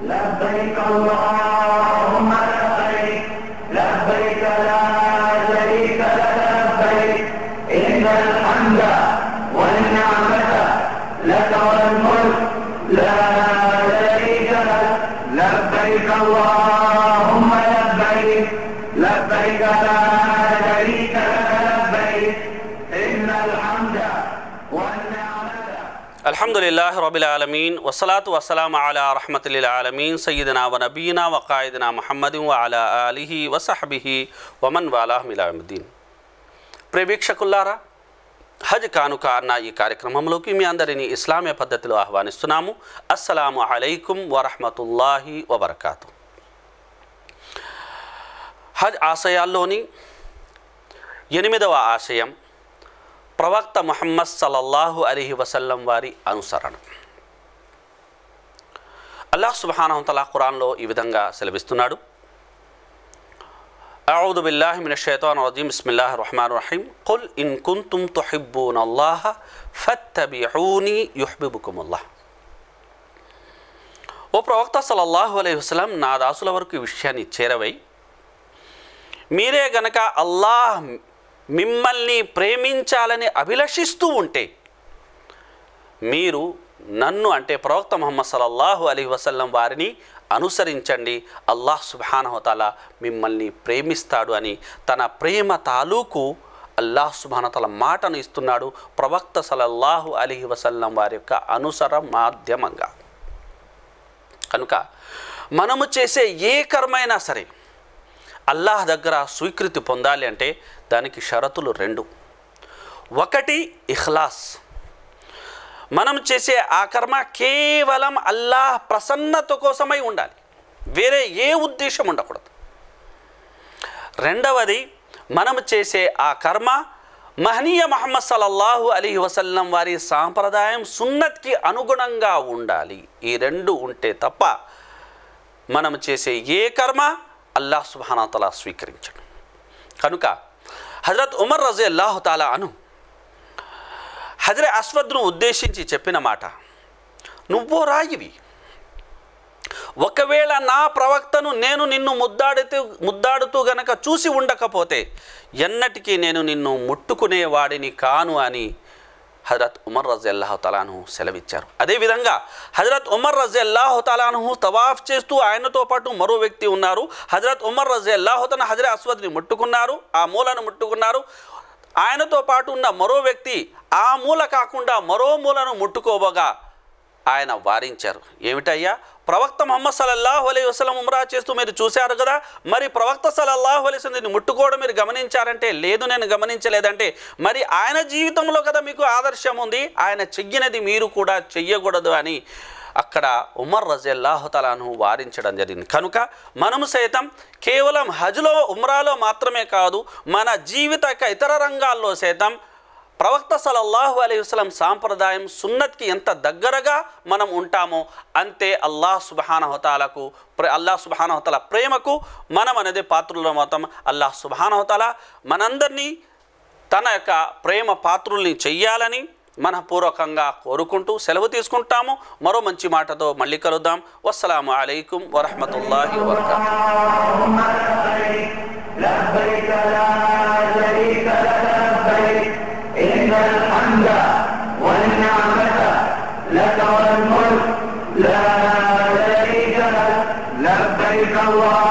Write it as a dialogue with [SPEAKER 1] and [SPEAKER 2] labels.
[SPEAKER 1] لبيك اللهم لبيك لبيك لا شريك لك لبيك إن الحمد والنعمة لك والملك لا شريك لك لبيك اللهم لبيك لبيك لا شريك لك لبيك إن الحمد والنعمة
[SPEAKER 2] అల్హమ్దుల్లాహ్ rouble ఆలమీన్ వసలాతు వసలాం అలా రహమతుల్లిల్ ఆలమీన్ సయ్యదనా వ నబీనా వ కాయిదనా ముహమ్మదిన్ వ అలా అలిహి వసహబిహి వమన్ వాలాహ్ మిలాముద్దీన్ ప్రేవీక్షకుల్లారా హజ్ కానుక అన్న ఈ కార్యక్రమంలోకి మీ అందరినీ ఇస్లామీయ పద్ధతిలో ఆహ్వానిస్తున్నాము అస్సలాము అలైకుం వరహమతుల్లాహి వబర్కాతు హజ్ ఆశయాల్లోని ఎనిమిదవ ఆశయం ప్రవక్త ముహమ్మద్ సల్లల్లాహు అలీహి వసల్లం వారి అనుసరణ అల్లాహ్ సుబానహతలా ఖురాన్లో ఈ విధంగా సెలవిస్తున్నాడు أعوذ بالله من الشيطان الرجيم بسم الله الرحمن الرحيم قل إن كنتم تحبون الله فاتبعوني يحببكم الله ఓ ప్రవక్త సల్లల్లాహు అలైహి వసల్లం నా దాసుల వరకు ఈ విషయాన్ని చేరవై మీరే గనక అల్లాహ్ మిమ్మల్ని ప్రేమించాలని అభిలషిస్తూ ఉంటే మీరు నన్ను అంటే ప్రవక్త ముహమ్మద్ సల్లల్లాహు అలీ వసల్లం వారిని అనుసరించండి అల్లాహ్ సుబానహతాల మిమ్మల్ని ప్రేమిస్తాడు అని తన ప్రేమ తాలూకు అల్లాహ్ సుబానతల మాటను ఇస్తున్నాడు ప్రవక్త సల్లల్లాహు అలీ వసల్లం వారి యొక్క అనుసర మాధ్యమంగా కనుక మనము చేసే ఏ కర్మైనా సరే అల్లాహ్ దగ్గర స్వీకృతి పొందాలి అంటే దానికి షరతులు రెండు ఒకటి ఇఖ్లాస్ మనం చేసే ఆ కర్మ కేవలం అల్లాహ్ ప్రసన్నత కోసమై ఉండాలి వేరే ఏ ఉద్దేశం ఉండకూడదు రెండవది మనం చేసే ఆ కర్మ మహనీయ మహమ్మద్ సల్లల్లాహు అలీ వసల్లం వారి సాంప్రదాయం సున్నత్కి అనుగుణంగా ఉండాలి ఈ రెండు ఉంటే తప్ప మనం చేసే ఏ కర్మ అల్లాహ్ సుబానతలా స్వీకరించడు కనుక హజరత్ ఉమర్ రజీ అల్లాహు తాలా అను హజరే అస్వద్ను ఉద్దేశించి చెప్పిన మాట నువ్వో రాయివి ఒకవేళ నా ప్రవక్తను నేను నిన్ను ముద్దాడుతూ ముద్దాడుతూ గనక చూసి ఉండకపోతే ఎన్నటికీ నేను నిన్ను ముట్టుకునేవాడిని కాను అని హజరత్ ఉమర్ రజీ అల్లాహు తలాను సెలవిచ్చారు అదేవిధంగా హజరత్ ఉమర్ రజీ అల్లాహు తలాను తవాఫ్ చేస్తూ ఆయనతో పాటు మరో వ్యక్తి ఉన్నారు హజరత్ ఉమర్ రజీ అల్లాహు తన హజరే అస్వద్ని ముట్టుకున్నారు ఆ మూలను ముట్టుకున్నారు ఆయనతో పాటు ఉన్న మరో వ్యక్తి ఆ మూల కాకుండా మరో మూలను ముట్టుకోబోగా ఆయన వారించారు ఏమిటయ్యా ప్రవక్త మొహమ్మద్ సల్లల్లాహు అలైహి వసలం ఉమ్రా చేస్తూ మీరు చూశారు కదా మరి ప్రవక్త సల్లల్లాహు అలైహి వసల్లం ముట్టుకోవడం మీరు గమనించారంటే లేదు నేను గమనించలేదంటే మరి ఆయన జీవితంలో కదా మీకు ఆదర్శం ఉంది ఆయన చెయ్యనది మీరు కూడా చెయ్యకూడదు అని అక్కడ ఉమర్ రజల్లాహుతలాను వారించడం జరిగింది కనుక మనము సైతం కేవలం హజ్లో ఉమ్రాలో మాత్రమే కాదు మన జీవిత యొక్క ఇతర రంగాల్లో సైతం ప్రవక్త సలల్లాహు అలైహి వసలం సాంప్రదాయం సున్నత్కి ఎంత దగ్గరగా మనం ఉంటామో అంతే అల్లాహ్ సుబహానహతాలకు ప్ర అల్లాహ్ సుబహానహతల ప్రేమకు మనం అనేది పాత్రలో మొత్తం అల్లాహ్ సుబహానహతల మనందరినీ తన యొక్క ప్రేమ పాత్రుల్ని చెయ్యాలని మనపూర్వకంగా కోరుకుంటూ సెలవు తీసుకుంటాము మరో మంచి మాటతో మళ్ళీ కలుద్దాం వస్సలాము అలైకుం వరహమతుల్లాహి వబర్కాతు
[SPEAKER 1] اللهم لبيك لبيك لا شريك لك لبيك إن الحمد والنعمة لك والملك لا شريك لك لبيك اللهم